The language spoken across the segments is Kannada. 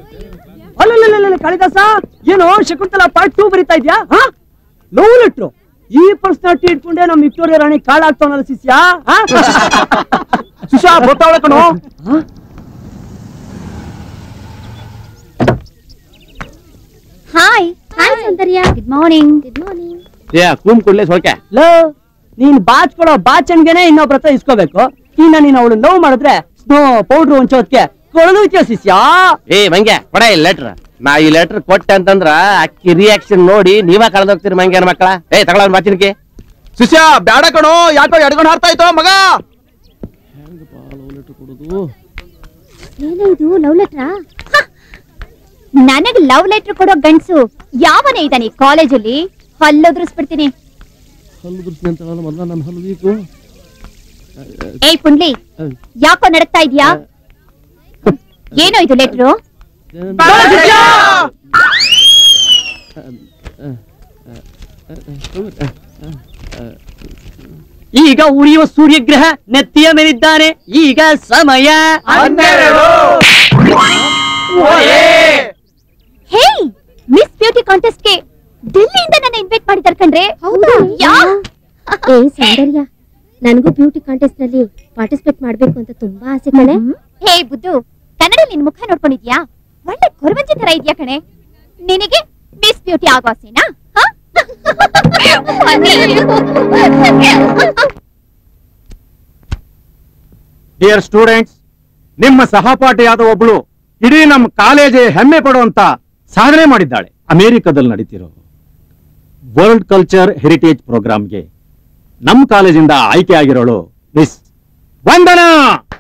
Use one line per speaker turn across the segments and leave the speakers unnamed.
ಅಲ್ಲಲ್ಲ ಕಾಳಿದಾಸ ಏನೋ ಶಕುಂತಲ ಪಾರ್ಟ್ ಟೂ ಬರೀತಾ ಇದ್ಯಾ ಲವ್ ಲೆಟ್ರು ಈ ಪರ್ಸನಾಲಿಟಿ ಇಟ್ಕೊಂಡೆ ನಮ್ ವಿಕ್ಟೋರಿಯಾ ರಾಣಿ ಕಾಳಾಗ್ತಾವನಲ್ಲ ಶಿಷ್ಯ ಸುಶಾ ಗೊತ್ತಾವಳ ಕಣೋ
hi hi Soundarya good morning good morning
ಏ ಕೂಮ್ ಕೊಡ್ಲೆ ಸೊಳ್ಕೆ
ಲೋ ನೀನ್ ಬಾಚ್ಕೊಡೋ ಬಾಚಣ್ಗೆನೆ ಇನ್ನೊಬ್ರ ಹತ್ರ ಇಸ್ಕೋಬೇಕು ಇನ್ನ ನೀನ್ ಅವಳು ಲವ್ ಮಾಡಿದ್ರೆ ಸ್ನೋ ಪೌಡ್ರ್ ಒಂಚೋದ್ಕೆ ಕೊಳದೋಯ್ತೀಯ ಶಿಷ್ಯ
ಏ ಮಂಗೆ ಕೊಡ ಈ ಲೆಟ್ರ್ ನಾ ಈ ಲೆಟರ್ ಕೊಟ್ಟೆ ಅಂತಂದ್ರ ಅಕ್ಕಿ ರಿಯಾಕ್ಷನ್ ನೋಡಿ ನೀವ ಕಳೆದೋಗ್ತೀರಿ ಮಂಗ್ಯಾನ ಮಕ್ಕಳ ಏ ತಗೊಳ ಮಾತಿನಕ್ಕೆ
ಶಿಷ್ಯ ಬ್ಯಾಡ ಕಣೋ ಯಾಕೋ ಎಡ್ಕೊಂಡು ಹಾರ್ತಾ ಇತ್ತು ಮಗ
ಏನೇ ಇದು ಲವ್ ಲೆಟ್ರಾ ನನಗ್ ಲವ್ ಲೆಟರ್ ಕೊಡೋ ಗಂಡ್ಸು ಯಾವನೇ ಇದ್ದಾನೆ ಕಾಲೇಜಲ್ಲಿ ಹಲ್ಲೋದ್ರಿಸ್ಬಿಡ್ತೀನಿ
ಮೊದಲ ನನ್ನ ಹಲ್ಲು ವೀಕು
ಏಯ್ ಪುಂಡ್ಲಿ ಯಾಕೋ ನಡಕ್ತಾ ಇದ್ಯಾ ಏನೋ ಇದು ಲೆಟ್ರು
ಈಗ ಉರಿಯುವ ಸೂರ್ಯಗ್ರಹ ನೆತ್ತಿಯ ಮೇಲಿದ್ದಾನೆ ಈಗ ಸಮಯ
ಹೇ ಮಿಸ್ ಬ್ಯೂಟಿ ಕಾಂಟೆಸ್ಟ್ ಗೆ ಡೆಲ್ಲಿಯಿಂದ ನನ್ನ ಇನ್ವೈಟ್ ಮಾಡಿದಾರೆ ಕಣ್ರೆ ಯಾ
ಏ ಸೌಂದರ್ಯ ನನಗೂ ಬ್ಯೂಟಿ ಕಾಂಟೆಸ್ಟ್ ನಲ್ಲಿ ಪಾರ್ಟಿಸಿಪೇಟ್ ಮಾಡ್ಬೇಕು ಅಂತ ತುಂಬಾ ಆಸೆ ಕಣೆ
ಹೇ ಬುದ್ದು ಕನ್ನಡ ನಿನ್ ಮುಖ ನೋಡ್ಕೊಂಡಿದ್ಯಾ ಒಳ್ಳೆ ಕೊರವಂಜಿ ತರ ಇದ್ಯಾ ಕಣೆ ನಿನಗೆ ಮಿಸ್ ಬ್ಯೂಟಿ ಆಗೋ ಆಸೆನಾ ಹ?
ಡಿಯರ್ ಸ್ಟೂಡೆಂಟ್ಸ್ ನಿಮ್ಮ ಸಹಪಾಠಿಯಾದ ಒಬ್ಳು ಇಡೀ ನಮ್ಮ ಕಾಲೇಜೇ ಹೆಮ್ಮೆ ಪಡುವಂತ ಸಾಧನೆ ಮಾಡಿದ್ದಾಳೆ ಅಮೆರಿಕದಲ್ಲಿ ನಡೀತಿರೋ ವರ್ಲ್ಡ್ ಕಲ್ಚರ್ ಹೆರಿಟೇಜ್ ಪ್ರೋಗ್ರಾಮ್ಗೆ ನಮ್ಮ ಕಾಲೇಜಿಂದ ಆಯ್ಕೆ ಆಗಿರೋಳು ಮಿಸ್ ವಂದನಾ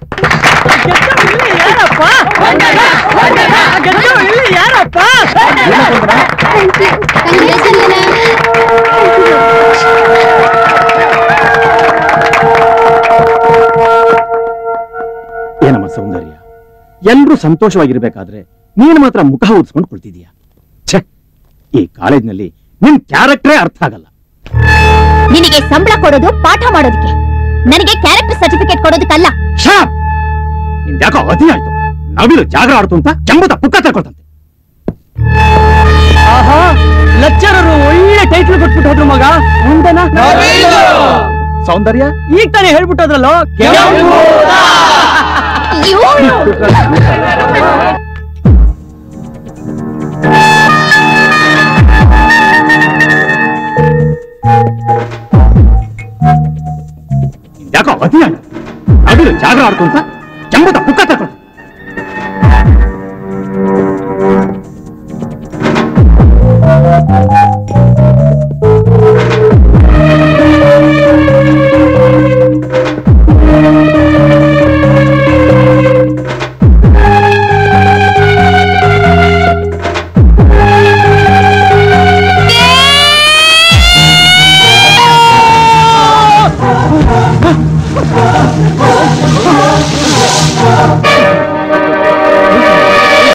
ಏನಮ್ಮ ಸೌಂದರ್ಯ ಎಲ್ರೂ ಸಂತೋಷವಾಗಿರ್ಬೇಕಾದ್ರೆ ನೀನು ಮಾತ್ರ ಮುಖ ಊದ್ಸ್ಕೊಂಡು ಕುಳ್ತಿದೀಯ ಛೆ ಈ ಕಾಲೇಜ್ನಲ್ಲಿ ನಿನ್ ಕ್ಯಾರೆಕ್ಟರೇ ಅರ್ಥ ಆಗಲ್ಲ
ನಿನಗೆ ಸಂಬಳ ಕೊಡೋದು ಪಾಠ ಮಾಡೋದಕ್ಕೆ ನನಗೆ ಕ್ಯಾರೆಕ್ಟರ್ ಸರ್ಟಿಫಿಕೇಟ್ ಕೊಡೋದಕ್ಕಲ್ಲ
ಶಾಪ್ ನಿಂದ್ಯಾಕೋ ಅತಿ ಆಯ್ತು ನವಿಲು ಜಾಗ ಆಡ್ತು ಅಂತ ಜಂಬದ ಪುಕ್ಕ ತಗೊಳ್ತಂತೆ
ಆಹಾ ಲೆಕ್ಚರರು ಒಳ್ಳೆ ಟೈಟ್ಲ್ ಕೊಟ್ಬಿಟ್ಟು ಹೋದ್ರು ಮಗ ಮುಂದನ
ಸೌಂದರ್ಯ
ಈಗ ತಾನೇ ಹೇಳ್ಬಿಟ್ಟೋದ್ರಲ್ಲೋ
ಯಾಕೋ ಅತಿ ಆಯ್ತು ನವಿಲು ಜಾಗ ಆಡ್ತು ಅಂತ ಜಂಬದ ಪುಕ್ಕ